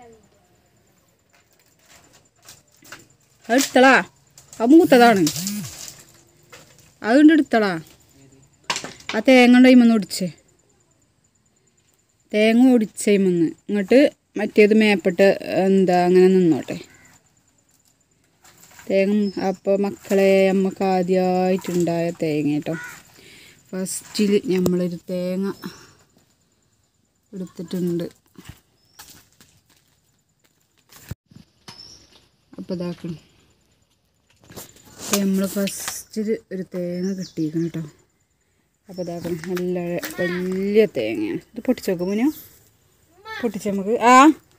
അത് എടുത്തളാ അത് മൂത്തതാണ് അതുകൊണ്ട് എടുത്തളാ ആ തേങ്ങ ഉണ്ടായിമന്ന് ഒടിച്ചേ തേങ്ങ ഒടിച്ചേമന്ന് ഇങ്ങോട്ട് മറ്റേത് മേപ്പിട്ട് എന്താ അങ്ങനെ നിന്നോട്ടെ തേങ്ങ അപ്പോൾ മക്കളെ നമുക്ക് ആദ്യമായിട്ടുണ്ടായ തേങ്ങ കേട്ടോ ഫസ്റ്റിൽ നമ്മളൊരു തേങ്ങ എടുത്തിട്ടുണ്ട് അപ്പോൾ ഇതാക്കണം അപ്പോൾ നമ്മൾ ഫസ്റ്റിൽ ഒരു തേങ്ങ കിട്ടിയിരിക്കണം കേട്ടോ അപ്പോൾ ഇതാക്കണം നല്ല വലിയ തേങ്ങയാണ് ഇത് പൊട്ടിച്ച് നോക്കും മുനോ പൊട്ടിച്ച് നമുക്ക് ആ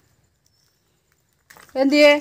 എന്തിയേ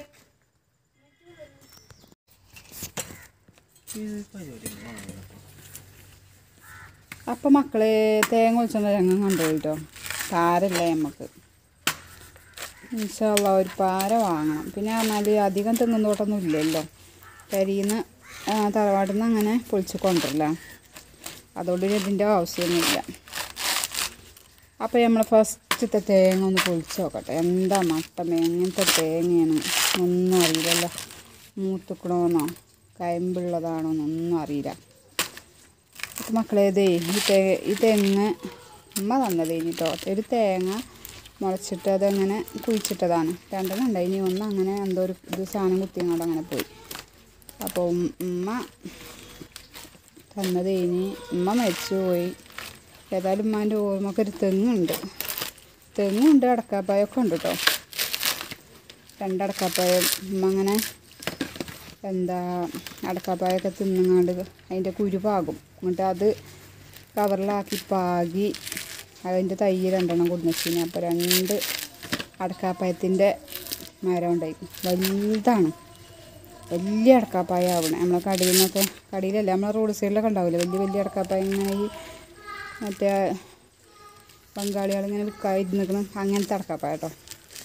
അപ്പം മക്കളെ തേങ്ങ ഒളിച്ചോണ്ട് ഞങ്ങൾ കണ്ടുപോയി കേട്ടോ പാരല്ലേ നമുക്ക് ഇൻഷാല്ല ഒരു പാര വാങ്ങണം പിന്നെ പറഞ്ഞാൽ അധികം തെങ്ങും തോട്ടമൊന്നും ഇല്ലല്ലോ കരിന്ന് തറവാട്ടിൽ നിന്ന് അങ്ങനെ പൊളിച്ച് കൊണ്ടുവരില്ല അതുകൊണ്ട് ഇനി ഇതിൻ്റെ ആവശ്യമൊന്നുമില്ല അപ്പോൾ നമ്മൾ ഫസ്റ്റത്തെ തേങ്ങ ഒന്ന് പൊളിച്ച് നോക്കട്ടെ എന്താ മട്ടമേ എങ്ങനത്തെ തേങ്ങയാണ് ഒന്നും അറിയില്ലല്ലോ മൂത്തുക്കണോന്നോ കയമ്പുള്ളതാണോ എന്നൊന്നും അറിയില്ല അപ്പം മക്കളെ ഇതേ ഈ തേ ഈ തെങ്ങ് ഉമ്മ തന്നതേ കേട്ടോ ഒരു തേങ്ങ മുളച്ചിട്ട് അതങ്ങനെ കുഴിച്ചിട്ടതാണ് രണ്ടെണ്ണം ഉണ്ടായി ഇനി ഒന്ന് അങ്ങനെ എന്തോ ഒരു ഇത് സാധനം കുത്തിയങ്ങോട്ട് അങ്ങനെ പോയി അപ്പോൾ ഉമ്മ തന്നത് ഇനി ഉമ്മ മരിച്ചു പോയി ഏതായാലും ഉമ്മാൻ്റെ ഓർമ്മക്കൊരു തെങ്ങുണ്ട് തെങ്ങുണ്ട് അടക്കാപ്പായൊക്കെ ഉണ്ട് കേട്ടോ രണ്ടടക്കാപ്പായം ഉമ്മ അങ്ങനെ എന്താ അടക്കാപ്പായൊക്കെ തിന്നുങ്ങാണ്ട് അതിൻ്റെ കുരു പാകും എന്നിട്ട് അത് കവറിലാക്കി പാകി അതിൻ്റെ തൈ രണ്ടെണ്ണം കൊടുന്നിച്ചിന് അപ്പോൾ രണ്ട് അടക്കാപ്പായത്തിൻ്റെ മരം ഉണ്ടായി വലുതാണ് വലിയ അടക്കാപ്പായ ആവണേ നമ്മളെ കടയിൽ നിന്നൊക്കെ കടയിലല്ല നമ്മളെ റോഡ് സൈഡിലൊക്കെ ഉണ്ടാവില്ലേ വലിയ വലിയ അടക്കാപ്പായ ഇങ്ങനെ ഈ മറ്റേ ബംഗാളികളിങ്ങനെ വിൽക്കാതിരുന്നിക്കണം അങ്ങനത്തെ അടക്കാപ്പായ കേട്ടോ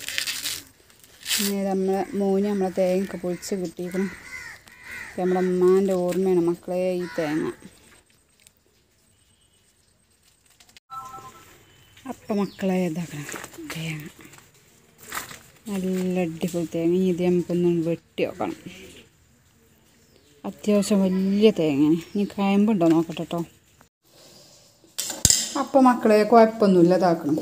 ഇനി നമ്മളെ മോന് നമ്മളെ തേങ്ങയൊക്കെ പൊളിച്ച് കിട്ടിയിരിക്കണം നമ്മുടെ അമ്മാൻ്റെ ഓർമ്മയാണ് മക്കളെ ഈ തേങ്ങ അപ്പം മക്കളെ ഇതാക്കണം തേങ്ങ നല്ല അടിപൊളി തേങ്ങ ഇനി ഇത് നമുക്കൊന്ന് വെട്ടി വെക്കണം അത്യാവശ്യം വലിയ തേങ്ങയാണ് ഇനി കയമ്പുണ്ടോ നോക്കട്ടെ കേട്ടോ അപ്പം മക്കളെ കുഴപ്പമൊന്നുമില്ല ഇതാക്കണം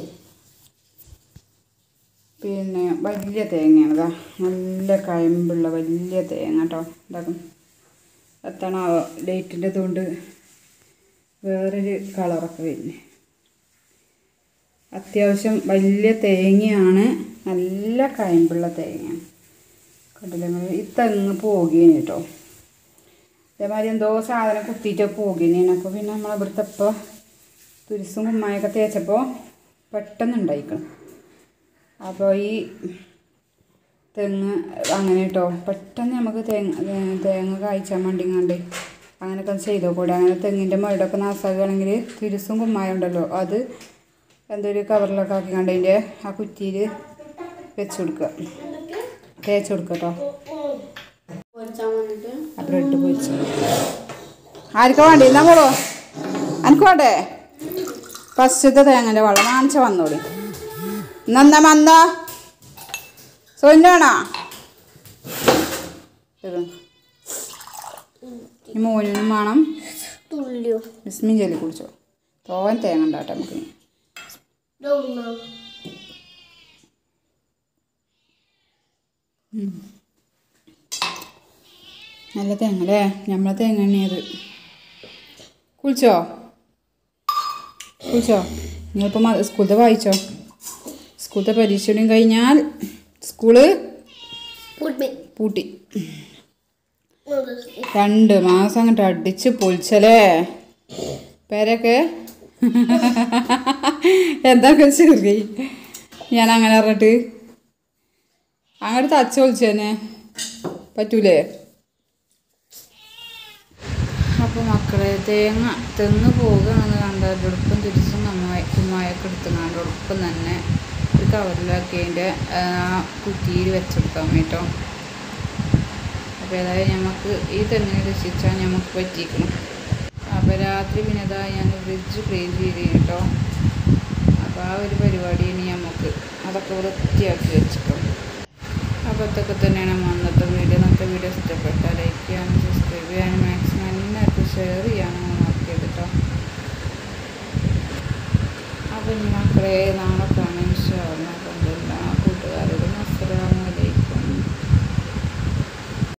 പിന്നെ വലിയ തേങ്ങയാണ് ഇതാ നല്ല കയമ്പുള്ള വലിയ തേങ്ങ കേട്ടോ ഇതാക്കും എത്തണ ലൈറ്റിൻ്റെ കൊണ്ട് വേറൊരു കളറൊക്കെ വരുന്നത് അത്യാവശ്യം വലിയ തേങ്ങയാണ് നല്ല കയമ്പുള്ള തേങ്ങയാണ് കണ്ടില്ല നിങ്ങൾ ഈ തെങ്ങ് പോകുകയാണ് കേട്ടോ ഇതേമാതിരി എന്തോ സാധനം കുത്തിയിട്ട് പോകുകയാണ് അപ്പോൾ പിന്നെ നമ്മൾ ഇവിടുത്തെ ഇപ്പോൾ തുരിസും കുമ്മായൊക്കെ തേച്ചപ്പോൾ പെട്ടെന്ന് ഉണ്ടായിക്കണം അപ്പോൾ ഈ തെങ്ങ് അങ്ങനെ കേട്ടോ പെട്ടെന്ന് നമുക്ക് തേങ്ങ ഏ, തേങ്ങ കായ്ച്ചാൻ വേണ്ടിങ്ങാണ്ട് അങ്ങനെയൊക്കെ ചെയ്തോ കൂടെ അങ്ങനെ തെങ്ങിൻ്റെ മുരടൊക്കെ നാസാകുകയാണെങ്കിൽ തിരുസും കുമ്മായം ഉണ്ടല്ലോ അത് എന്തൊരു കവറിലൊക്കെ ആക്കിക്കാണ്ട് അതിൻ്റെ ആ കുറ്റിയിൽ വെച്ച് കൊടുക്കുക തേച്ച് കൊടുക്കുക കേട്ടോ ആ ബ്രെഡ് പൊരിച്ച് ആർക്കാ വേണ്ടി എന്നാ പോളോ എനിക്ക് വേണ്ടേ ഫസ്റ്റത്തെ തേങ്ങൻ്റെ വെള്ളം കാണിച്ച വന്നോളി നന്ന മന്ദ സോനാണോ ഈ മോനും വേണം തുള്ളിയോ ബിസ്മിൻ ചെല്ലി കുടിച്ചോ തോൻ തേങ്ങ ഉണ്ടാട്ടെ നമുക്ക് ഇനി. ഇതൊന്നോ നല്ല തേങ്ങ അല്ലേ നമ്മളെ തേങ്ങ എണ്ണിയത് കുളിച്ചോ കുളിച്ചോ നിങ്ങളിപ്പോൾ മ സ്കൂളത്തെ വായിച്ചോ സ്കൂളത്തെ പരീക്ഷയും കഴിഞ്ഞാൽ സ്കൂള് പുട്ടി പൂട്ടി രണ്ട് മാസം അങ്ങോട്ട് അടിച്ച് പൊളിച്ചല്ലേ പേരൊക്കെ എന്തൊക്കെ ചെറി ഞാൻ അങ്ങനെ പറഞ്ഞിട്ട് അങ്ങോട്ട് തച്ച് പൊളിച്ചേനെ പറ്റൂലേ അപ്പോൾ മക്കളെ തേങ്ങ തെങ്ങ് പോകുകയാണെന്ന് കണ്ടാൽ ഒടുക്കം തിരിച്ചും നന്നായി കുമ്മായൊക്കെ എടുത്തുകൊണ്ട് ഒടുക്കം തന്നെ ഒരു കവറിലാക്കി അതിൻ്റെ കുറ്റിയിൽ വെച്ചെടുക്കാൻ കേട്ടോ അപ്പോൾ ഏതായാലും നമുക്ക് ഈ തെങ്ങിനെ രക്ഷിച്ചാൽ നമുക്ക് പറ്റിക്കണം അപ്പോൾ രാത്രി പിന്നെ ഇതാ ഞാൻ ഫ്രിഡ്ജ് ക്ലീൻ ചെയ്ത് കേട്ടോ അപ്പോൾ ആ ഒരു പരിപാടിയാണ് നമുക്ക് അത് അതൊക്കെ വൃത്തിയാക്കി വെച്ചിട്ടും അപ്പോൾ ഇതൊക്കെ തന്നെയാണ് നമ്മൾ അന്നത്തെ വീഡിയോ ഇന്നത്തെ വീഡിയോ ഇഷ്ടപ്പെട്ടാൽ ലൈക്ക് ചെയ്യാനും സബ്സ്ക്രൈബ് ചെയ്യാനും മാക്സിമം എല്ലാവർക്കും ഷെയർ ചെയ്യാനും